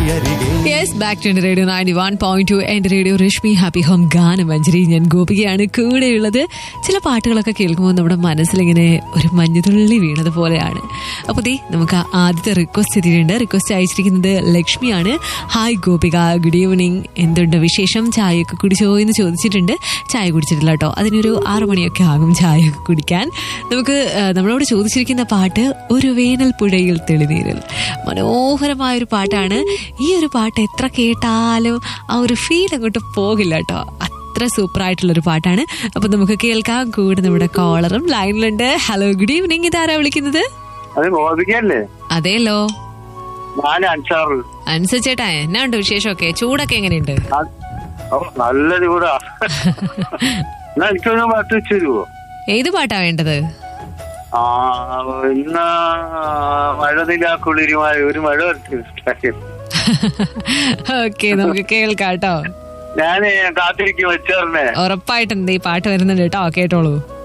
അരികെ yes back to radio ninety one point two എന്റെ radio Rashmi happy home ഗാനമഞ്ജരി ഞാൻ ഗോപികയാണ് കൂടെയുള്ളത് ചില പാട്ടുകളൊക്കെ കേൾക്കുമ്പോൾ നമ്മുടെ മനസ്സിലിങ്ങനെ ഒരു മഞ്ഞുതുള്ളി വീണത് പോലെയാണ് അപ്പോൾ ദേ നമുക്ക് ആ ആദ്യത്തെ റിക്വസ്റ്റ് എത്തിയിട്ടുണ്ട് റിക്വസ്റ്റ് അയച്ചിരിക്കുന്നത് ലക്ഷ്മിയാണ് ഹായ് ഗോപിക ഗുഡ് ഈവനിങ് എന്തുണ്ട് വിശേഷം ചായയൊക്കെ കുടിച്ചോ എന്ന് ചോദിച്ചിട്ടുണ്ട് ചായ കുടിച്ചിട്ടില്ല കേട്ടോ അതിനൊരു ആറു മണിയൊക്കെ ആകും ചായയൊക്കെ കുടിക്കാൻ നമുക്ക് ആ, നമ്മളോട് ചോദിച്ചിരിക്കുന്ന പാട്ട് ഒരു വേനൽ പുഴയിൽ തെളിനീരിൽ മനോഹരമായ ഒരു പാട്ടാണ് ഈ ഒരു പാട്ട് എത്ര കേട്ടാലും ആ ഒരു ഫീൽ അങ്ങോട്ട് പോകില്ല കേട്ടോ അത്ര സൂപ്പർ ആയിട്ടുള്ള ഒരു പാട്ടാണ് അപ്പൊ നമുക്ക് കേൾക്കാം കൂടെ നമ്മുടെ കോളറും ലൈനിലുണ്ട് ഹലോ ഗുഡ് ഈവനിങ് ഇതാരാ വിളിക്കുന്നത് അത് ഗോപിക്കല്ലേ അതേലോ ഞാൻ അഞ്ചാറ് അനുസരിച്ചേട്ടാ എന്നാ ഉണ്ട് വിശേഷമൊക്കെ ചൂടൊക്കെ എങ്ങനെയുണ്ട് ആ- ഓ, നല്ല ചൂടാ എന്നാ എനിക്കൊന്ന് പാട്ട് വെച്ച് തരുവോ ഏത് പാട്ടാ വേണ്ടത് ആ ഇന്ന് മഴ നിലാക്കുളിരുമായ ഒരു മഴ വരച്ചു ഓക്കെ നമുക്ക് കേൾക്കാം കേട്ടോ ഞാന് കാത്തിരിക്കും വെച്ചേർന്നേ ഉറപ്പായിട്ടുണ്ട് ഈ പാട്ട് വരുന്നുണ്ട് കേട്ടോ കേട്ടോളൂ